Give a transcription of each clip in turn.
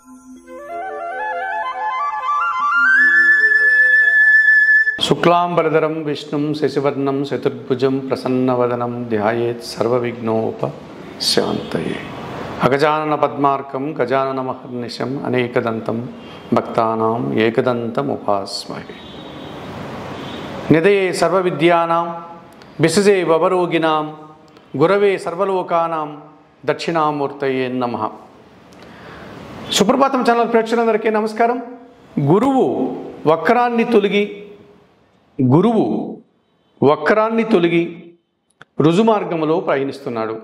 శుక్లాంబరధరం విష్ణుం శశివర్ణం చతుర్భుజం ప్రసన్నవదనం ధ్యాయేత్ సర్వవిఘ్నోప శాంతయే అగజానన పద్మార్కం గజానన మహర్నిశం అనేకదంతం భక్తానాం ఏకదంతం ఉపాస్మహే నిదయే సర్వవిద్యానాం బిసజే వవరోగినాం గురవే సర్వలోకానాం దక్షిణామూర్తయే నమ సుప్రభాతం ఛానల్ ప్రేక్షకులందరికీ నమస్కారం గురువు వక్రాన్ని తొలగి గురువు వక్రాన్ని తొలగి రుజుమార్గములో ప్రయాణిస్తున్నాడు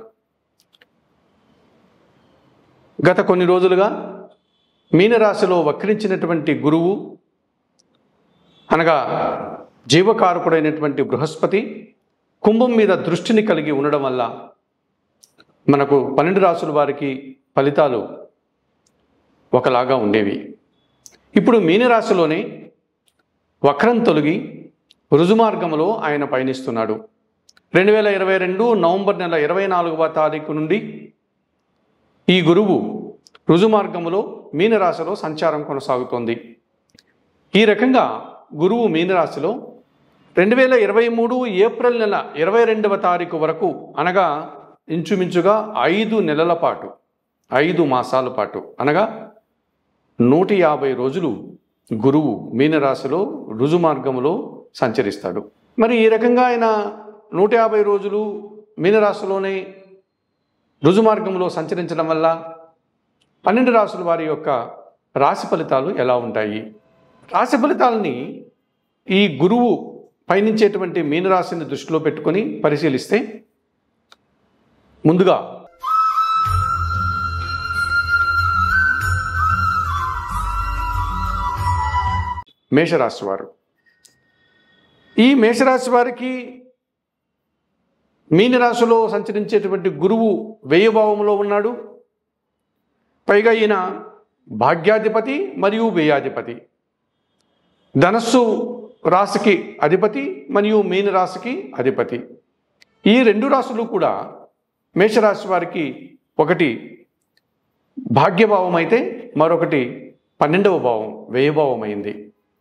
గత కొన్ని రోజులుగా మీనరాశిలో వక్రించినటువంటి గురువు అనగా జీవకారకుడైనటువంటి బృహస్పతి కుంభం మీద దృష్టిని కలిగి ఉండడం వల్ల మనకు పన్నెండు రాసుల వారికి ఫలితాలు ఒకలాగా ఉండేవి ఇప్పుడు మీనరాశిలోనే వక్రం తొలగి రుజుమార్గంలో ఆయన పయనిస్తున్నాడు రెండు వేల ఇరవై రెండు నవంబర్ నెల ఇరవై నాలుగవ తారీఖు నుండి ఈ గురువు రుజుమార్గములో మీనరాశిలో సంచారం కొనసాగుతోంది ఈ రకంగా గురువు మీనరాశిలో రెండు వేల ఇరవై మూడు ఏప్రిల్ నెల ఇరవై రెండవ తారీఖు వరకు అనగా ఇంచుమించుగా ఐదు నెలల పాటు ఐదు మాసాల పాటు అనగా నూట యాభై రోజులు గురువు మీనరాశిలో రుజుమార్గములో సంచరిస్తాడు మరి ఈ రకంగా ఆయన నూట యాభై రోజులు మీనరాశిలోనే రుజుమార్గంలో సంచరించడం వల్ల పన్నెండు రాసుల వారి యొక్క రాశి ఫలితాలు ఎలా ఉంటాయి రాశి ఫలితాలని ఈ గురువు పయనించేటువంటి మీనరాశిని దృష్టిలో పెట్టుకొని పరిశీలిస్తే ముందుగా మేషరాశి వారు ఈ మేషరాశి వారికి మీనరాశిలో సంచరించేటువంటి గురువు వ్యయభావంలో ఉన్నాడు పైగా ఈయన భాగ్యాధిపతి మరియు వ్యయాధిపతి ధనస్సు రాశికి అధిపతి మరియు మీన రాశికి అధిపతి ఈ రెండు రాశులు కూడా మేషరాశి వారికి ఒకటి భాగ్యభావం అయితే మరొకటి పన్నెండవ భావం వ్యయభావం అయింది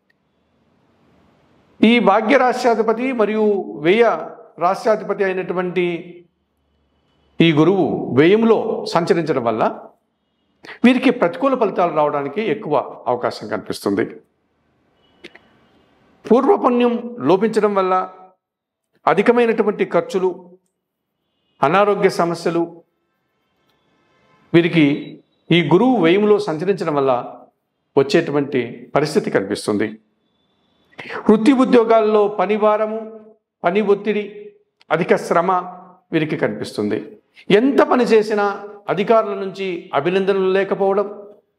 ఈ భాగ్య రాష్ట్రాధిపతి మరియు వ్యయ రాష్ట్రాధిపతి అయినటువంటి ఈ గురువు వ్యయంలో సంచరించడం వల్ల వీరికి ప్రతికూల ఫలితాలు రావడానికి ఎక్కువ అవకాశం కనిపిస్తుంది పూర్వపుణ్యం లోపించడం వల్ల అధికమైనటువంటి ఖర్చులు అనారోగ్య సమస్యలు వీరికి ఈ గురువు వ్యయంలో సంచరించడం వల్ల వచ్చేటువంటి పరిస్థితి కనిపిస్తుంది వృత్తి ఉద్యోగాల్లో పని భారము పని ఒత్తిడి అధిక శ్రమ వీరికి కనిపిస్తుంది ఎంత పని చేసినా అధికారుల నుంచి అభినందనలు లేకపోవడం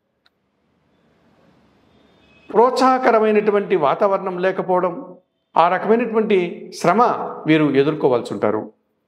ప్రోత్సాహకరమైనటువంటి వాతావరణం లేకపోవడం ఆ రకమైనటువంటి శ్రమ వీరు ఎదుర్కోవాల్సి ఉంటారు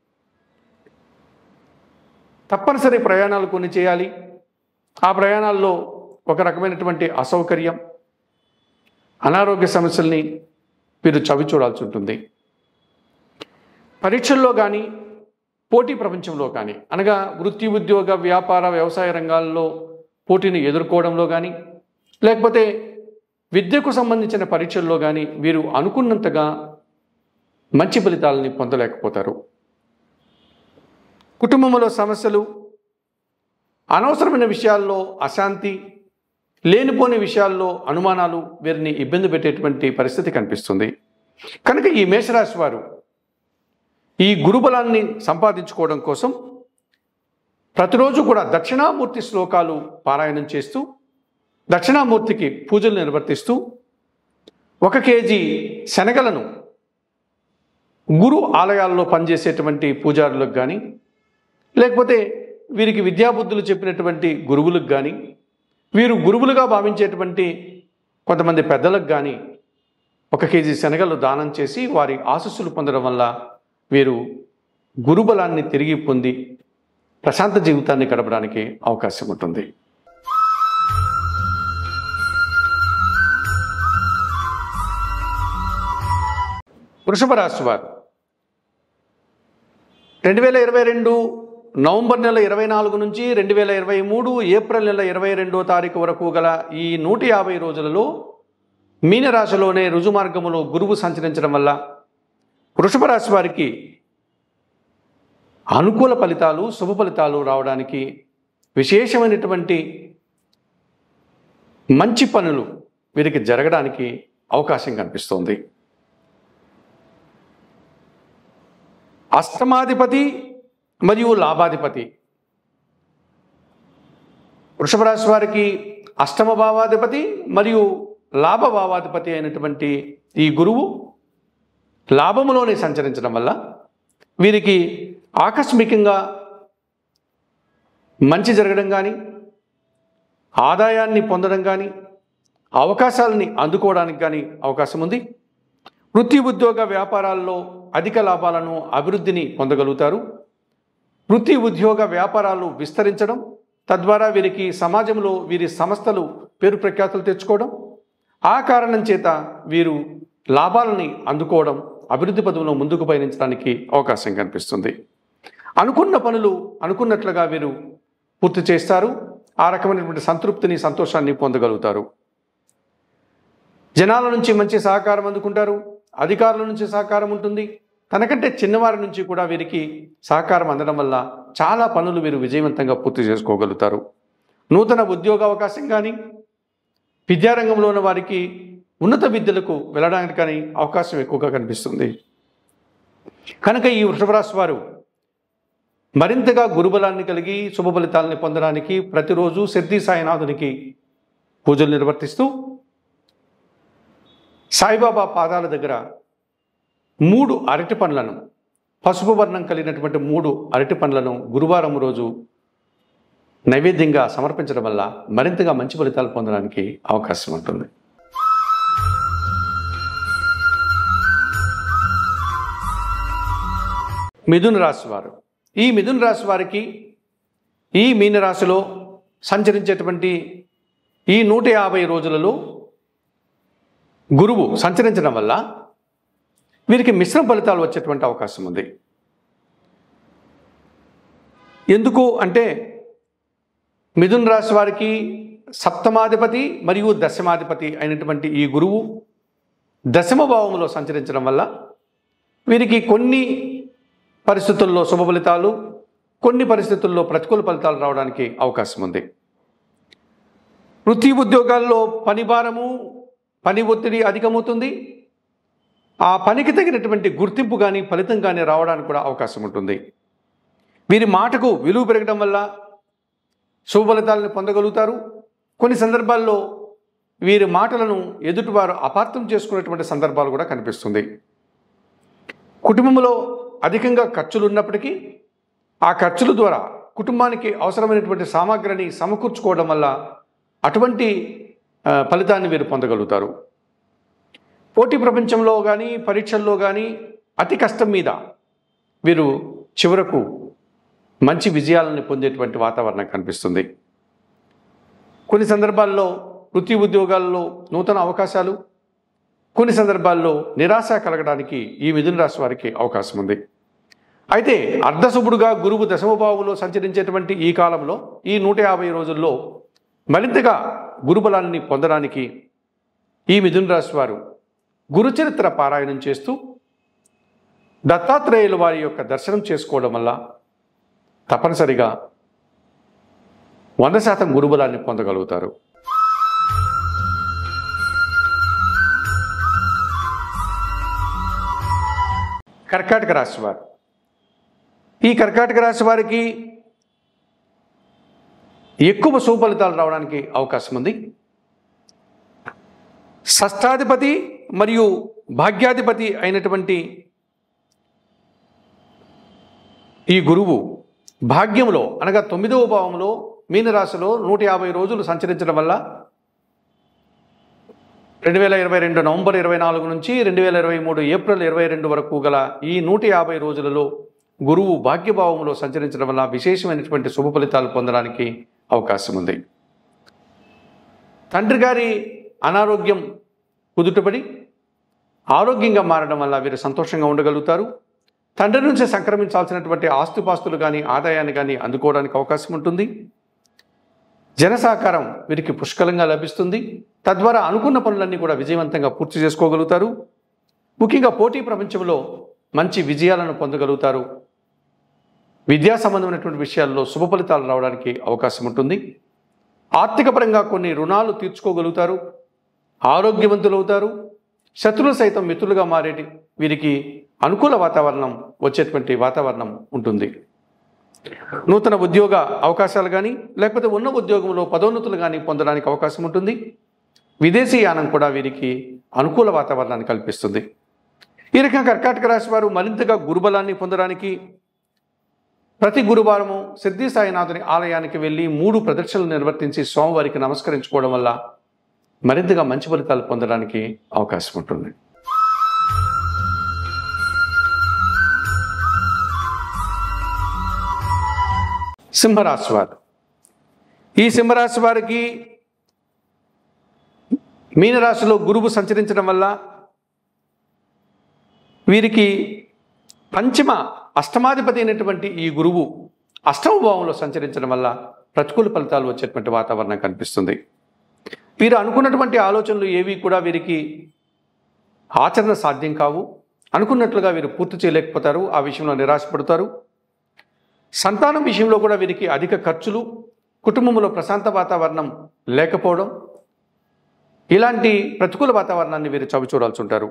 తప్పనిసరి ప్రయాణాలు కొన్ని చేయాలి ఆ ప్రయాణాల్లో ఒక రకమైనటువంటి అసౌకర్యం అనారోగ్య సమస్యల్ని వీరు చవి చూడాల్సి ఉంటుంది పరీక్షల్లో కానీ పోటీ ప్రపంచంలో కానీ అనగా వృత్తి ఉద్యోగ వ్యాపార వ్యవసాయ రంగాల్లో పోటీని ఎదుర్కోవడంలో కానీ లేకపోతే విద్యకు సంబంధించిన పరీక్షల్లో కానీ వీరు అనుకున్నంతగా మంచి ఫలితాలని పొందలేకపోతారు కుటుంబంలో సమస్యలు అనవసరమైన విషయాల్లో అశాంతి లేనిపోని విషయాల్లో అనుమానాలు వీరిని ఇబ్బంది పెట్టేటువంటి పరిస్థితి కనిపిస్తుంది కనుక ఈ మేషరాశి వారు ఈ గురుబలాన్ని సంపాదించుకోవడం కోసం ప్రతిరోజు కూడా దక్షిణామూర్తి శ్లోకాలు పారాయణం చేస్తూ దక్షిణామూర్తికి పూజలు నిర్వర్తిస్తూ ఒక కేజీ శనగలను గురు ఆలయాల్లో పనిచేసేటువంటి పూజారులకు కానీ లేకపోతే వీరికి విద్యాబుద్ధులు చెప్పినటువంటి గురువులకు కానీ వీరు గురువులుగా భావించేటువంటి కొంతమంది పెద్దలకు కానీ ఒక కేజీ శనగలు దానం చేసి వారి ఆశస్సులు పొందడం వల్ల వీరు గురుబలాన్ని తిరిగి పొంది ప్రశాంత జీవితాన్ని గడపడానికి అవకాశం ఉంటుంది వృషభ రాశి వారు రెండు వేల ఇరవై రెండు నవంబర్ నెల ఇరవై నాలుగు నుంచి రెండు వేల ఇరవై మూడు ఏప్రిల్ నెల ఇరవై రెండో తారీఖు వరకు గల ఈ నూట యాభై రోజులలో మీనరాశిలోనే రుజుమార్గములో గురువు సంచరించడం వల్ల వృషభ రాశి వారికి అనుకూల ఫలితాలు శుభ ఫలితాలు రావడానికి విశేషమైనటువంటి మంచి పనులు వీరికి జరగడానికి అవకాశం కనిపిస్తోంది అష్టమాధిపతి మరియు లాభాధిపతి వృషభ రాశి వారికి అష్టమ భావాధిపతి మరియు లాభ భావాధిపతి అయినటువంటి ఈ గురువు లాభములోనే సంచరించడం వల్ల వీరికి ఆకస్మికంగా మంచి జరగడం కానీ ఆదాయాన్ని పొందడం కానీ అవకాశాలని అందుకోవడానికి కానీ అవకాశం ఉంది వృత్తి ఉద్యోగ వ్యాపారాల్లో అధిక లాభాలను అభివృద్ధిని పొందగలుగుతారు వృత్తి ఉద్యోగ వ్యాపారాలు విస్తరించడం తద్వారా వీరికి సమాజంలో వీరి సంస్థలు పేరు ప్రఖ్యాతులు తెచ్చుకోవడం ఆ కారణం చేత వీరు లాభాలని అందుకోవడం అభివృద్ధి పదవులో ముందుకు పయనించడానికి అవకాశం కనిపిస్తుంది అనుకున్న పనులు అనుకున్నట్లుగా వీరు పూర్తి చేస్తారు ఆ రకమైనటువంటి సంతృప్తిని సంతోషాన్ని పొందగలుగుతారు జనాల నుంచి మంచి సహకారం అందుకుంటారు అధికారుల నుంచి సహకారం ఉంటుంది తనకంటే చిన్నవారి నుంచి కూడా వీరికి సహకారం అందడం వల్ల చాలా పనులు వీరు విజయవంతంగా పూర్తి చేసుకోగలుగుతారు నూతన ఉద్యోగ అవకాశం కానీ విద్యారంగంలో ఉన్న వారికి ఉన్నత విద్యలకు వెళ్ళడానికి కానీ అవకాశం ఎక్కువగా కనిపిస్తుంది కనుక ఈ వృషభరాశి వారు మరింతగా గురుబలాన్ని కలిగి శుభ ఫలితాలని పొందడానికి ప్రతిరోజు సిద్ధి సాయినాథునికి పూజలు నిర్వర్తిస్తూ సాయిబాబా పాదాల దగ్గర మూడు అరటి పండ్లను పసుపు వర్ణం కలిగినటువంటి మూడు అరటి పండ్లను గురువారం రోజు నైవేద్యంగా సమర్పించడం వల్ల మరింతగా మంచి ఫలితాలు పొందడానికి అవకాశం ఉంటుంది మిథున రాశి వారు ఈ మిథున రాశి వారికి ఈ మీనరాశిలో సంచరించేటువంటి ఈ నూట యాభై రోజులలో గురువు సంచరించడం వల్ల వీరికి మిశ్రమ ఫలితాలు వచ్చేటువంటి అవకాశం ఉంది ఎందుకు అంటే మిథున రాశి వారికి సప్తమాధిపతి మరియు దశమాధిపతి అయినటువంటి ఈ గురువు దశమ భావంలో సంచరించడం వల్ల వీరికి కొన్ని పరిస్థితుల్లో శుభ ఫలితాలు కొన్ని పరిస్థితుల్లో ప్రతికూల ఫలితాలు రావడానికి అవకాశం ఉంది వృత్తి ఉద్యోగాల్లో పని భారము పని ఒత్తిడి అధికమవుతుంది ఆ పనికి తగినటువంటి గుర్తింపు కానీ ఫలితం కానీ రావడానికి కూడా అవకాశం ఉంటుంది వీరి మాటకు విలువ పెరగడం వల్ల శుభ ఫలితాలను పొందగలుగుతారు కొన్ని సందర్భాల్లో వీరి మాటలను ఎదుటివారు అపార్థం చేసుకునేటువంటి సందర్భాలు కూడా కనిపిస్తుంది కుటుంబంలో అధికంగా ఖర్చులు ఉన్నప్పటికీ ఆ ఖర్చుల ద్వారా కుటుంబానికి అవసరమైనటువంటి సామాగ్రిని సమకూర్చుకోవడం వల్ల అటువంటి ఆ, ఫలితాన్ని వీరు పొందగలుగుతారు పోటీ ప్రపంచంలో కానీ పరీక్షల్లో కానీ అతి కష్టం మీద వీరు చివరకు మంచి విజయాలను పొందేటువంటి వాతావరణం కనిపిస్తుంది కొన్ని సందర్భాల్లో వృత్తి ఉద్యోగాల్లో నూతన అవకాశాలు కొన్ని సందర్భాల్లో నిరాశ కలగడానికి ఈ మిథున రాశి వారికి అవకాశం ఉంది అయితే అర్ధశుభుడుగా గురువు దశమభావంలో సంచరించేటువంటి ఈ కాలంలో ఈ నూట యాభై రోజుల్లో మరింతగా గురుబలాన్ని పొందడానికి ఈ మిథున రాశి వారు గురుచరిత్ర పారాయణం చేస్తూ దత్తాత్రేయుల వారి యొక్క దర్శనం చేసుకోవడం వల్ల తప్పనిసరిగా వంద శాతం గురుబలాన్ని పొందగలుగుతారు కర్కాటక రాశి వారు ఈ కర్కాటక రాశి వారికి ఎక్కువ సుఫలితాలు రావడానికి అవకాశం ఉంది షష్టాధిపతి మరియు భాగ్యాధిపతి అయినటువంటి ఈ గురువు భాగ్యంలో అనగా తొమ్మిదవ భావంలో మీనరాశిలో నూట యాభై రోజులు సంచరించడం వల్ల రెండు వేల ఇరవై రెండు నవంబర్ ఇరవై నాలుగు నుంచి రెండు వేల ఇరవై మూడు ఏప్రిల్ ఇరవై రెండు వరకు గల ఈ నూట యాభై రోజులలో గురువు భాగ్యభావంలో సంచరించడం వల్ల విశేషమైనటువంటి శుభ ఫలితాలు పొందడానికి అవకాశం ఉంది తండ్రి గారి అనారోగ్యం కుదుటపడి ఆరోగ్యంగా మారడం వల్ల వీరు సంతోషంగా ఉండగలుగుతారు తండ్రి నుంచి సంక్రమించాల్సినటువంటి ఆస్తుపాస్తులు కానీ ఆదాయాన్ని కానీ అందుకోవడానికి అవకాశం ఉంటుంది జన సహకారం వీరికి పుష్కలంగా లభిస్తుంది తద్వారా అనుకున్న పనులన్నీ కూడా విజయవంతంగా పూర్తి చేసుకోగలుగుతారు ముఖ్యంగా పోటీ ప్రపంచంలో మంచి విజయాలను పొందగలుగుతారు విద్యా సంబంధమైనటువంటి విషయాల్లో శుభ ఫలితాలు రావడానికి అవకాశం ఉంటుంది ఆర్థిక పరంగా కొన్ని రుణాలు తీర్చుకోగలుగుతారు ఆరోగ్యవంతులవుతారు శత్రువులు సైతం మిత్రులుగా మారేటి వీరికి అనుకూల వాతావరణం వచ్చేటువంటి వాతావరణం ఉంటుంది నూతన ఉద్యోగ అవకాశాలు కానీ లేకపోతే ఉన్న ఉద్యోగంలో పదోన్నతులు కానీ పొందడానికి అవకాశం ఉంటుంది విదేశీ యానం కూడా వీరికి అనుకూల వాతావరణాన్ని కల్పిస్తుంది ఈ రకంగా కర్కాటక రాశి వారు మరింతగా గురుబలాన్ని పొందడానికి ప్రతి గురువారము సిద్ధి సాయినాథుని ఆలయానికి వెళ్ళి మూడు ప్రదక్షిణలు నిర్వర్తించి స్వామివారికి నమస్కరించుకోవడం వల్ల మరింతగా మంచి ఫలితాలు పొందడానికి అవకాశం ఉంటుంది సింహరాశి వారు ఈ సింహరాశి వారికి మీనరాశిలో గురువు సంచరించడం వల్ల వీరికి పంచమ అష్టమాధిపతి అయినటువంటి ఈ గురువు అష్టమ భావంలో సంచరించడం వల్ల ప్రతికూల ఫలితాలు వచ్చేటువంటి వాతావరణం కనిపిస్తుంది వీరు అనుకున్నటువంటి ఆలోచనలు ఏవి కూడా వీరికి ఆచరణ సాధ్యం కావు అనుకున్నట్లుగా వీరు పూర్తి చేయలేకపోతారు ఆ విషయంలో నిరాశపడతారు సంతానం విషయంలో కూడా వీరికి అధిక ఖర్చులు కుటుంబంలో ప్రశాంత వాతావరణం లేకపోవడం ఇలాంటి ప్రతికూల వాతావరణాన్ని వీరు చవిచూడాల్సి ఉంటారు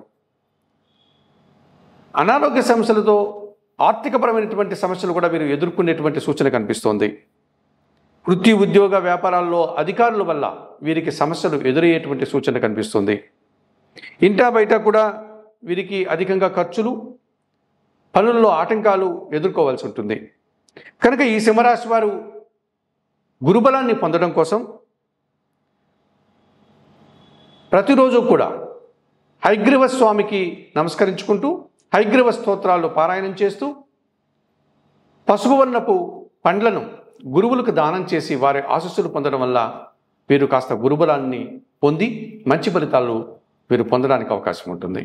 అనారోగ్య సమస్యలతో ఆర్థికపరమైనటువంటి సమస్యలు కూడా వీరు ఎదుర్కొనేటువంటి సూచన కనిపిస్తోంది వృత్తి ఉద్యోగ వ్యాపారాల్లో అధికారుల వల్ల వీరికి సమస్యలు ఎదురయ్యేటువంటి సూచన కనిపిస్తుంది ఇంటా బయట కూడా వీరికి అధికంగా ఖర్చులు పనుల్లో ఆటంకాలు ఎదుర్కోవాల్సి ఉంటుంది కనుక ఈ సింహరాశి వారు గురుబలాన్ని పొందడం కోసం ప్రతిరోజు కూడా హైగ్రీవ స్వామికి నమస్కరించుకుంటూ హైగ్రీవ స్తోత్రాలు పారాయణం చేస్తూ పసుపు వర్ణపు పండ్లను గురువులకు దానం చేసి వారి ఆశస్సులు పొందడం వల్ల వీరు కాస్త గురుబలాన్ని పొంది మంచి ఫలితాలు వీరు పొందడానికి అవకాశం ఉంటుంది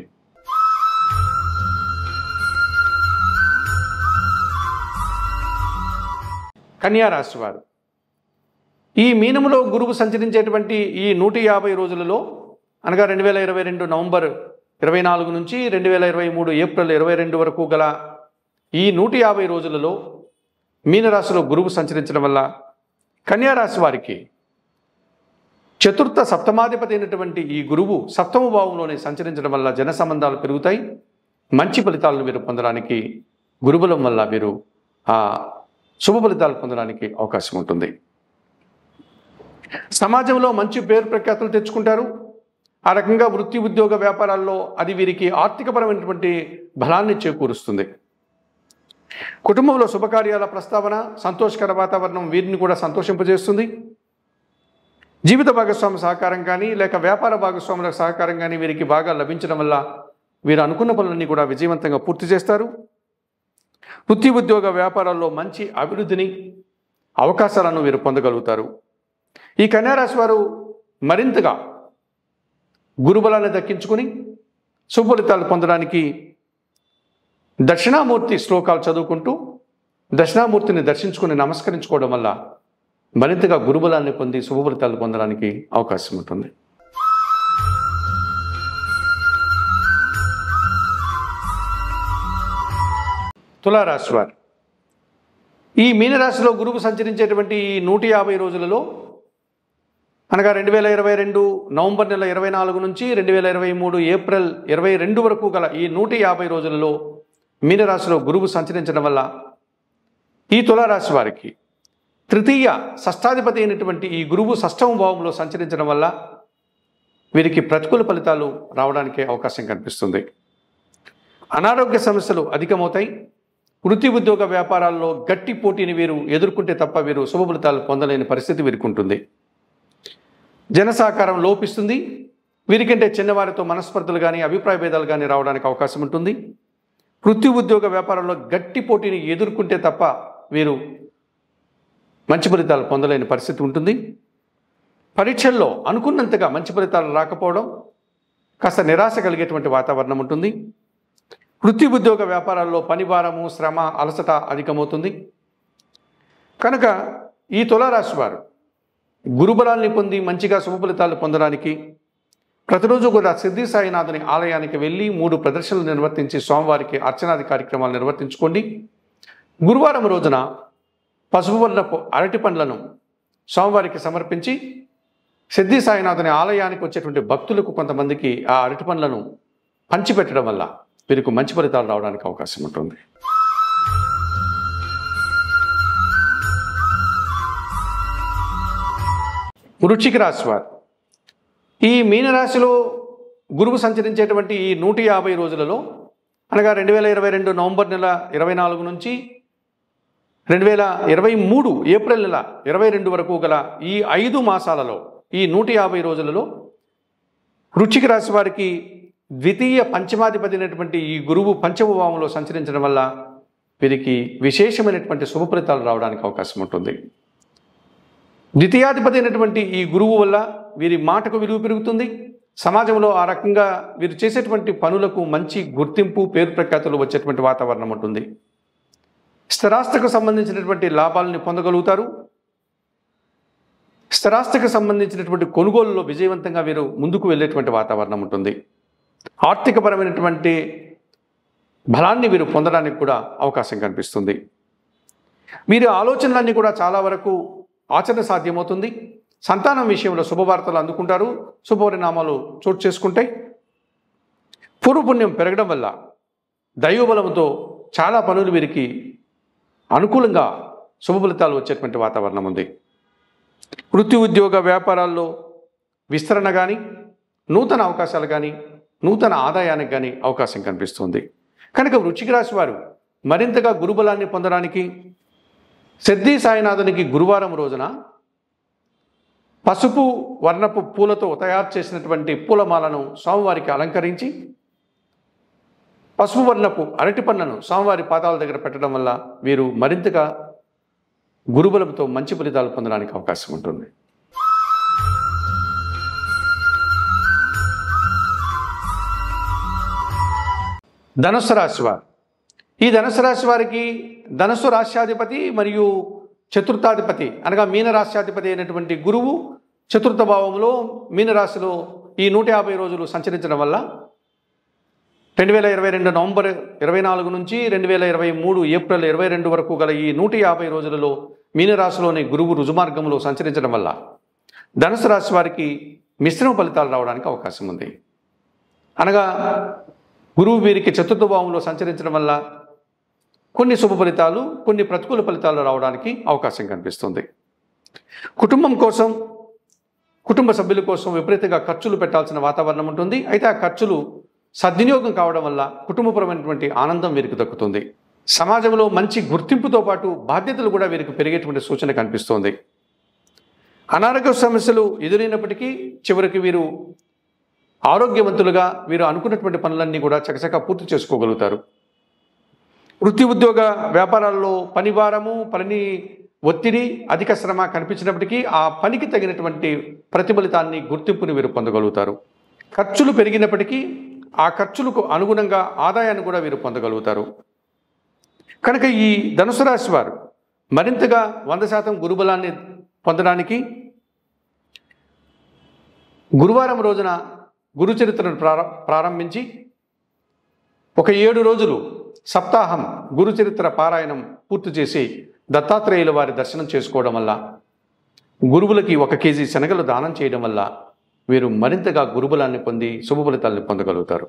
కన్యా రాశి వారు ఈ మీనములో గురువు సంచరించేటువంటి ఈ నూట యాభై రోజులలో అనగా రెండు వేల ఇరవై రెండు నవంబర్ ఇరవై నాలుగు నుంచి రెండు వేల ఇరవై మూడు ఏప్రిల్ ఇరవై రెండు వరకు గల ఈ నూట యాభై రోజులలో మీనరాశిలో గురువు సంచరించడం వల్ల కన్యారాశి వారికి చతుర్థ సప్తమాధిపతి అయినటువంటి ఈ గురువు సప్తమ భావంలోనే సంచరించడం వల్ల జన సంబంధాలు పెరుగుతాయి మంచి ఫలితాలను వీరు పొందడానికి గురుబలం వల్ల వీరు ఆ శుభ ఫలితాలు పొందడానికి అవకాశం ఉంటుంది సమాజంలో మంచి పేరు ప్రఖ్యాతులు తెచ్చుకుంటారు ఆ రకంగా వృత్తి ఉద్యోగ వ్యాపారాల్లో అది వీరికి ఆర్థికపరమైనటువంటి బలాన్ని చేకూరుస్తుంది కుటుంబంలో శుభకార్యాల ప్రస్తావన సంతోషకర వాతావరణం వీరిని కూడా సంతోషింపజేస్తుంది జీవిత భాగస్వామి సహకారం కానీ లేక వ్యాపార భాగస్వాముల సహకారం కానీ వీరికి బాగా లభించడం వల్ల వీరు అనుకున్న పనులన్నీ కూడా విజయవంతంగా పూర్తి చేస్తారు వృత్తి ఉద్యోగ వ్యాపారాల్లో మంచి అభివృద్ధిని అవకాశాలను వీరు పొందగలుగుతారు ఈ కన్యారాశి వారు మరింతగా గురుబలాన్ని దక్కించుకుని సుఫలితాలు పొందడానికి దక్షిణామూర్తి శ్లోకాలు చదువుకుంటూ దక్షిణామూర్తిని దర్శించుకుని నమస్కరించుకోవడం వల్ల మరింతగా గురుబలాన్ని పొంది శుభఫలితాలు పొందడానికి అవకాశం ఉంటుంది తులారాశి వారు ఈ మీనరాశిలో గురువు సంచరించేటువంటి ఈ నూట యాభై రోజులలో అనగా రెండు వేల ఇరవై రెండు నవంబర్ నెల ఇరవై నాలుగు నుంచి రెండు వేల ఇరవై మూడు ఏప్రిల్ ఇరవై రెండు వరకు గల ఈ నూట యాభై రోజులలో మీనరాశిలో గురువు సంచరించడం వల్ల ఈ తులారాశి వారికి తృతీయ షష్టాధిపతి అయినటువంటి ఈ గురువు షష్టమ భావంలో సంచరించడం వల్ల వీరికి ప్రతికూల ఫలితాలు రావడానికి అవకాశం కనిపిస్తుంది అనారోగ్య సమస్యలు అధికమవుతాయి వృత్తి ఉద్యోగ వ్యాపారాల్లో గట్టి పోటీని వీరు ఎదుర్కొంటే తప్ప వీరు శుభ ఫలితాలు పొందలేని పరిస్థితి వీరికి ఉంటుంది జన సహకారం లోపిస్తుంది వీరికంటే చిన్నవారితో మనస్పర్ధలు కానీ అభిప్రాయ భేదాలు కానీ రావడానికి అవకాశం ఉంటుంది వృత్తి ఉద్యోగ వ్యాపారంలో గట్టి పోటీని ఎదుర్కొంటే తప్ప వీరు మంచి ఫలితాలు పొందలేని పరిస్థితి ఉంటుంది పరీక్షల్లో అనుకున్నంతగా మంచి ఫలితాలు రాకపోవడం కాస్త నిరాశ కలిగేటువంటి వాతావరణం ఉంటుంది వృత్తి ఉద్యోగ వ్యాపారాల్లో పనిభారము శ్రమ అలసట అధికమవుతుంది కనుక ఈ తులారాశి వారు గురుబలాల్ని పొంది మంచిగా శుభ ఫలితాలు పొందడానికి ప్రతిరోజు కూడా సిద్ధి సాయినాథుని ఆలయానికి వెళ్ళి మూడు ప్రదర్శనలు నిర్వర్తించి స్వామివారికి అర్చనాది కార్యక్రమాలు నిర్వర్తించుకోండి గురువారం రోజున పసుపు వర్ణపు అరటి పండ్లను స్వామివారికి సమర్పించి సిద్ధి సాయినాథుని ఆలయానికి వచ్చేటువంటి భక్తులకు కొంతమందికి ఆ అరటి పండ్లను పంచిపెట్టడం వల్ల వీరికి మంచి ఫలితాలు రావడానికి అవకాశం ఉంటుంది వృశ్చిక రాశి వారు ఈ మీనరాశిలో గురువు సంచరించేటువంటి ఈ నూట యాభై రోజులలో అనగా రెండు వేల ఇరవై రెండు నవంబర్ నెల ఇరవై నాలుగు నుంచి రెండు వేల ఇరవై మూడు ఏప్రిల్ నెల ఇరవై రెండు వరకు గల ఈ ఐదు మాసాలలో ఈ నూట యాభై రోజులలో వృశ్చిక రాశి వారికి ద్వితీయ పంచమాధిపతి అయినటువంటి ఈ గురువు పంచమభావంలో సంచరించడం వల్ల వీరికి విశేషమైనటువంటి శుభ ఫలితాలు రావడానికి అవకాశం ఉంటుంది ద్వితీయాధిపతి అయినటువంటి ఈ గురువు వల్ల వీరి మాటకు విలువ పెరుగుతుంది సమాజంలో ఆ రకంగా వీరు చేసేటువంటి పనులకు మంచి గుర్తింపు పేరు ప్రఖ్యాతులు వచ్చేటువంటి వాతావరణం ఉంటుంది స్థిరాస్తికి సంబంధించినటువంటి లాభాలని పొందగలుగుతారు స్థిరాస్తికి సంబంధించినటువంటి కొనుగోలులో విజయవంతంగా వీరు ముందుకు వెళ్ళేటువంటి వాతావరణం ఉంటుంది ఆర్థికపరమైనటువంటి బలాన్ని వీరు పొందడానికి కూడా అవకాశం కనిపిస్తుంది వీరి ఆలోచనలన్నీ కూడా చాలా వరకు ఆచరణ సాధ్యమవుతుంది సంతానం విషయంలో శుభవార్తలు అందుకుంటారు శుభపరిణామాలు చోటు చేసుకుంటాయి పూర్వపుణ్యం పెరగడం వల్ల దైవబలంతో చాలా పనులు వీరికి అనుకూలంగా శుభ ఫలితాలు వచ్చేటువంటి వాతావరణం ఉంది వృత్తి ఉద్యోగ వ్యాపారాల్లో విస్తరణ కానీ నూతన అవకాశాలు కానీ నూతన ఆదాయానికి కానీ అవకాశం కనిపిస్తుంది కనుక వృశ్చిక రాశి వారు మరింతగా గురుబలాన్ని పొందడానికి సిద్ధి సాయినాథునికి గురువారం రోజున పసుపు వర్ణపు పూలతో తయారు చేసినటువంటి పూలమాలను స్వామివారికి అలంకరించి పసుపు వర్ణపు అరటి పళ్ళను స్వామివారి పాదాల దగ్గర పెట్టడం వల్ల వీరు మరింతగా గురుబలంతో మంచి ఫలితాలు పొందడానికి అవకాశం ఉంటుంది ధనుస్సు రాశి వారు ఈ ధనుసు రాశి వారికి ధనుసు రాశ్యాధిపతి మరియు చతుర్థాధిపతి అనగా మీన రాశ్యాధిపతి అయినటువంటి గురువు చతుర్థ భావంలో మీనరాశిలో ఈ నూట యాభై రోజులు సంచరించడం వల్ల రెండు వేల ఇరవై రెండు నవంబర్ ఇరవై నాలుగు నుంచి రెండు వేల ఇరవై మూడు ఏప్రిల్ ఇరవై రెండు వరకు గల ఈ నూట యాభై రోజులలో మీనరాశిలోని గురువు రుజుమార్గంలో సంచరించడం వల్ల ధనుసు రాశి వారికి మిశ్రమ ఫలితాలు రావడానికి అవకాశం ఉంది అనగా గురువు వీరికి చతుర్థ భావంలో సంచరించడం వల్ల కొన్ని శుభ ఫలితాలు కొన్ని ప్రతికూల ఫలితాలు రావడానికి అవకాశం కనిపిస్తుంది కుటుంబం కోసం కుటుంబ సభ్యుల కోసం విపరీతంగా ఖర్చులు పెట్టాల్సిన వాతావరణం ఉంటుంది అయితే ఆ ఖర్చులు సద్వినియోగం కావడం వల్ల కుటుంబపరమైనటువంటి ఆనందం వీరికి దక్కుతుంది సమాజంలో మంచి గుర్తింపుతో పాటు బాధ్యతలు కూడా వీరికి పెరిగేటువంటి సూచన కనిపిస్తోంది అనారోగ్య సమస్యలు ఎదురైనప్పటికీ చివరికి వీరు ఆరోగ్యవంతులుగా వీరు అనుకున్నటువంటి పనులన్నీ కూడా చకచకా పూర్తి చేసుకోగలుగుతారు వృత్తి ఉద్యోగ వ్యాపారాల్లో పని భారము పని ఒత్తిడి అధిక శ్రమ కనిపించినప్పటికీ ఆ పనికి తగినటువంటి ప్రతిఫలితాన్ని గుర్తింపుని వీరు పొందగలుగుతారు ఖర్చులు పెరిగినప్పటికీ ఆ ఖర్చులకు అనుగుణంగా ఆదాయాన్ని కూడా వీరు పొందగలుగుతారు కనుక ఈ ధనుసు రాశి వారు మరింతగా వంద శాతం గురుబలాన్ని పొందడానికి గురువారం రోజున గురు చరిత్రను ప్రార ప్రారంభించి ఒక ఏడు రోజులు సప్తాహం గురు చరిత్ర పారాయణం పూర్తి చేసి దత్తాత్రేయుల వారి దర్శనం చేసుకోవడం వల్ల గురువులకి ఒక కేజీ శనగలు దానం చేయడం వల్ల వీరు మరింతగా గురుబలాన్ని పొంది శుభ ఫలితాలను పొందగలుగుతారు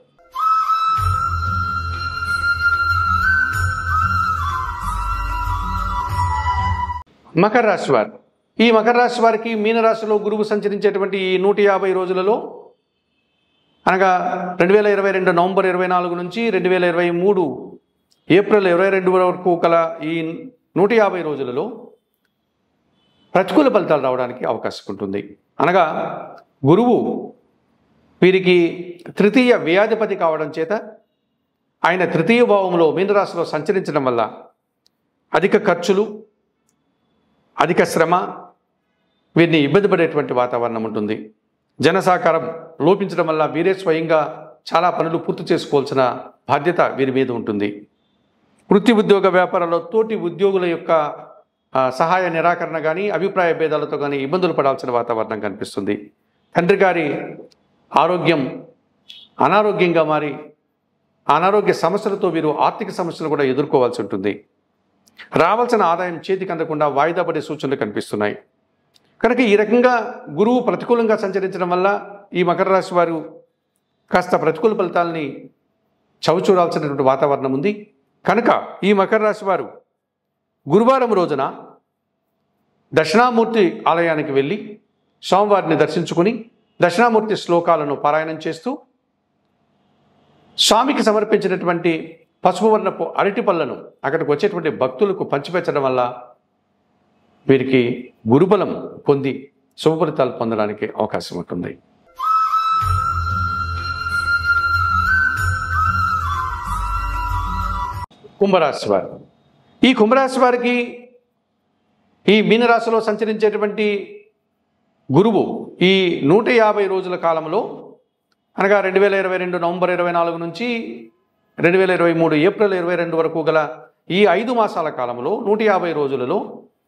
మకర రాశి వారు ఈ మకర రాశి వారికి మీనరాశిలో గురువు సంచరించేటువంటి ఈ నూట యాభై రోజులలో అనగా రెండు వేల ఇరవై రెండు నవంబర్ ఇరవై నాలుగు నుంచి రెండు వేల ఇరవై మూడు ఏప్రిల్ ఇరవై రెండు వరకు కల ఈ నూట యాభై రోజులలో ప్రతికూల ఫలితాలు రావడానికి అవకాశం ఉంటుంది అనగా గురువు వీరికి తృతీయ వ్యాధిపతి కావడం చేత ఆయన తృతీయ భావంలో మీనరాశిలో సంచరించడం వల్ల అధిక ఖర్చులు అధిక శ్రమ వీరిని ఇబ్బంది పడేటువంటి వాతావరణం ఉంటుంది జన సహకారం లోపించడం వల్ల వీరే స్వయంగా చాలా పనులు పూర్తి చేసుకోవాల్సిన బాధ్యత వీరి మీద ఉంటుంది వృత్తి ఉద్యోగ వ్యాపారాల్లో తోటి ఉద్యోగుల యొక్క ఆ, సహాయ నిరాకరణ కానీ అభిప్రాయ భేదాలతో కానీ ఇబ్బందులు పడాల్సిన వాతావరణం కనిపిస్తుంది తండ్రి గారి ఆరోగ్యం అనారోగ్యంగా మారి అనారోగ్య సమస్యలతో వీరు ఆర్థిక సమస్యలు కూడా ఎదుర్కోవాల్సి ఉంటుంది రావాల్సిన ఆదాయం చేతికి అందకుండా వాయిదా పడే సూచనలు కనిపిస్తున్నాయి కనుక ఈ రకంగా గురువు ప్రతికూలంగా సంచరించడం వల్ల ఈ మకర రాశి వారు కాస్త ప్రతికూల ఫలితాలని చవిచూడాల్సినటువంటి వాతావరణం ఉంది కనుక ఈ మకర రాశి వారు గురువారం రోజున దక్షిణామూర్తి ఆలయానికి వెళ్ళి స్వామివారిని దర్శించుకుని దక్షిణామూర్తి శ్లోకాలను పారాయణం చేస్తూ స్వామికి సమర్పించినటువంటి పసుపు వర్ణపు అరటి పళ్ళను అక్కడికి వచ్చేటువంటి భక్తులకు పంచిపెట్టడం వల్ల వీరికి గురుబలం పొంది శుభ ఫలితాలు పొందడానికి అవకాశం ఉంటుంది కుంభరాశి వారు ఈ కుంభరాశి వారికి ఈ మీనరాశిలో సంచరించేటువంటి గురువు ఈ నూట యాభై రోజుల కాలంలో అనగా రెండు వేల ఇరవై రెండు నవంబర్ ఇరవై నాలుగు నుంచి రెండు వేల ఇరవై మూడు ఏప్రిల్ ఇరవై రెండు వరకు గల ఈ ఐదు మాసాల కాలంలో నూట యాభై రోజులలో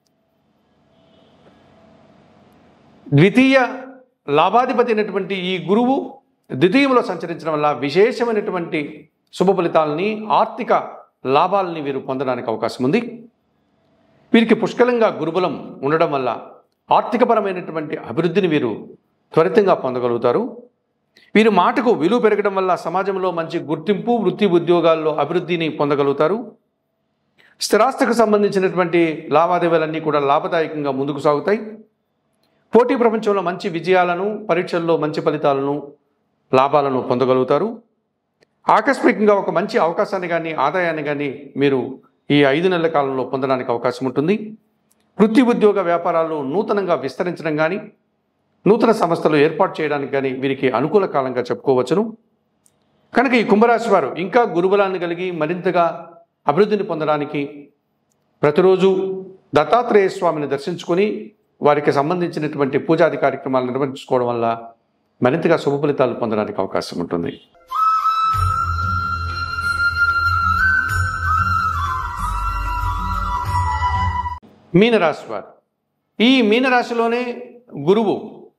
ద్వితీయ లాభాధిపతి అయినటువంటి ఈ గురువు ద్వితీయంలో సంచరించడం వల్ల విశేషమైనటువంటి శుభ ఫలితాలని ఆర్థిక లాభాలని వీరు పొందడానికి అవకాశం ఉంది వీరికి పుష్కలంగా గురుబలం ఉండడం వల్ల ఆర్థికపరమైనటువంటి అభివృద్ధిని వీరు త్వరితంగా పొందగలుగుతారు వీరి మాటకు విలువ పెరగడం వల్ల సమాజంలో మంచి గుర్తింపు వృత్తి ఉద్యోగాల్లో అభివృద్ధిని పొందగలుగుతారు స్థిరాస్తికి సంబంధించినటువంటి లావాదేవీలన్నీ కూడా లాభదాయకంగా ముందుకు సాగుతాయి పోటీ ప్రపంచంలో మంచి విజయాలను పరీక్షల్లో మంచి ఫలితాలను లాభాలను పొందగలుగుతారు ఆకస్మికంగా ఒక మంచి అవకాశాన్ని కానీ ఆదాయాన్ని కానీ మీరు ఈ ఐదు నెలల కాలంలో పొందడానికి అవకాశం ఉంటుంది వృత్తి ఉద్యోగ వ్యాపారాలు నూతనంగా విస్తరించడం కానీ నూతన సంస్థలు ఏర్పాటు చేయడానికి కానీ వీరికి అనుకూల కాలంగా చెప్పుకోవచ్చును కనుక ఈ కుంభరాశి వారు ఇంకా గురుబలాన్ని కలిగి మరింతగా అభివృద్ధిని పొందడానికి ప్రతిరోజు దత్తాత్రేయ స్వామిని దర్శించుకొని వారికి సంబంధించినటువంటి పూజాది కార్యక్రమాలు నిర్వహించుకోవడం వల్ల మరింతగా శుభ ఫలితాలు పొందడానికి అవకాశం ఉంటుంది మీనరాశి వారు ఈ మీనరాశిలోనే గురువు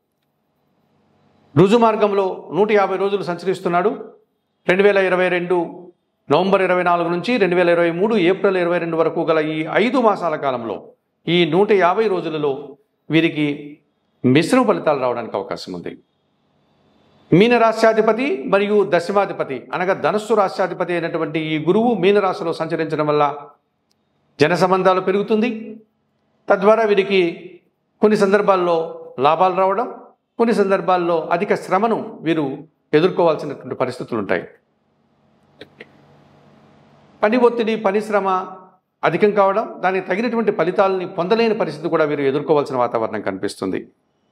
రుజు మార్గంలో నూట యాభై రోజులు సంచరిస్తున్నాడు రెండు వేల ఇరవై రెండు నవంబర్ ఇరవై నాలుగు నుంచి రెండు వేల ఇరవై మూడు ఏప్రిల్ ఇరవై రెండు వరకు గల ఈ ఐదు మాసాల కాలంలో ఈ నూట యాభై రోజులలో వీరికి మిశ్రమ ఫలితాలు రావడానికి అవకాశం ఉంది మీన రాశ్యాధిపతి మరియు దశమాధిపతి అనగా ధనస్సు రాశ్యాధిపతి అయినటువంటి ఈ గురువు మీనరాశిలో సంచరించడం వల్ల జన సంబంధాలు పెరుగుతుంది తద్వారా వీరికి కొన్ని సందర్భాల్లో లాభాలు రావడం కొన్ని సందర్భాల్లో అధిక శ్రమను వీరు ఎదుర్కోవాల్సినటువంటి పరిస్థితులు ఉంటాయి పని ఒత్తిడి పని శ్రమ అధికం కావడం దానికి తగినటువంటి ఫలితాలని పొందలేని పరిస్థితి కూడా వీరు ఎదుర్కోవాల్సిన వాతావరణం కనిపిస్తుంది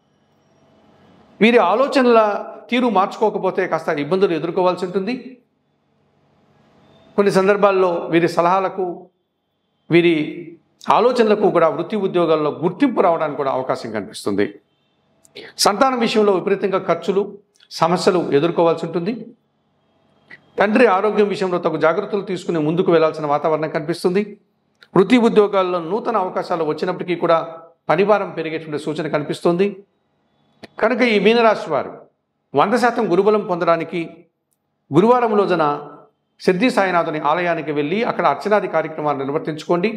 వీరి ఆలోచనల తీరు మార్చుకోకపోతే కాస్త ఇబ్బందులు ఎదుర్కోవాల్సి ఉంటుంది కొన్ని సందర్భాల్లో వీరి సలహాలకు వీరి ఆలోచనలకు కూడా వృత్తి ఉద్యోగాల్లో గుర్తింపు రావడానికి కూడా అవకాశం కనిపిస్తుంది సంతానం విషయంలో విపరీతంగా ఖర్చులు సమస్యలు ఎదుర్కోవాల్సి ఉంటుంది తండ్రి ఆరోగ్యం విషయంలో తగు జాగ్రత్తలు తీసుకుని ముందుకు వెళ్లాల్సిన వాతావరణం కనిపిస్తుంది వృత్తి ఉద్యోగాల్లో నూతన అవకాశాలు వచ్చినప్పటికీ కూడా పనిభారం పెరిగేటువంటి సూచన కనిపిస్తుంది కనుక ఈ మీనరాశి వారు వంద శాతం గురుబలం పొందడానికి గురువారం రోజున సిద్ధి సాయినాథుని ఆలయానికి వెళ్ళి అక్కడ అర్చనాది కార్యక్రమాలు నిర్వర్తించుకోండి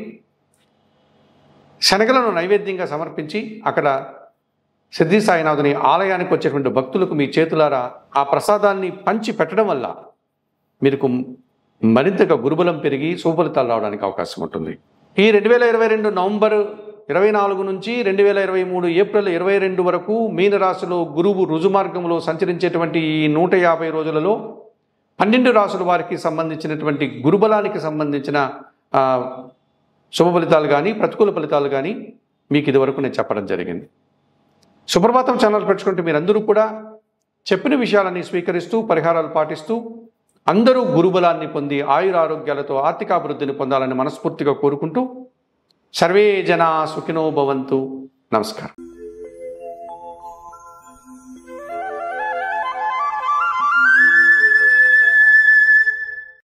శనగలను నైవేద్యంగా సమర్పించి అక్కడ సిద్ధి సాయినాథుని ఆలయానికి వచ్చేటువంటి భక్తులకు మీ చేతులారా ఆ ప్రసాదాన్ని పంచి పెట్టడం వల్ల మీకు మరింతగా గురుబలం పెరిగి సుఫలితాలు రావడానికి అవకాశం ఉంటుంది ఈ రెండు వేల ఇరవై రెండు నవంబర్ ఇరవై నాలుగు నుంచి రెండు వేల ఇరవై మూడు ఏప్రిల్ ఇరవై రెండు వరకు మీనరాశిలో గురువు రుజుమార్గంలో సంచరించేటువంటి ఈ నూట యాభై రోజులలో పన్నెండు రాసుల వారికి సంబంధించినటువంటి గురుబలానికి సంబంధించిన ఆ, శుభ ఫలితాలు కానీ ప్రతికూల ఫలితాలు కానీ మీకు ఇదివరకు నేను చెప్పడం జరిగింది సుప్రభాతం ఛానల్ పెట్టుకుంటే మీరందరూ కూడా చెప్పిన విషయాలని స్వీకరిస్తూ పరిహారాలు పాటిస్తూ అందరూ గురుబలాన్ని పొంది ఆయుర ఆరోగ్యాలతో ఆర్థికాభివృద్ధిని పొందాలని మనస్ఫూర్తిగా కోరుకుంటూ సర్వే జనా సుఖినో భవంతు నమస్కారం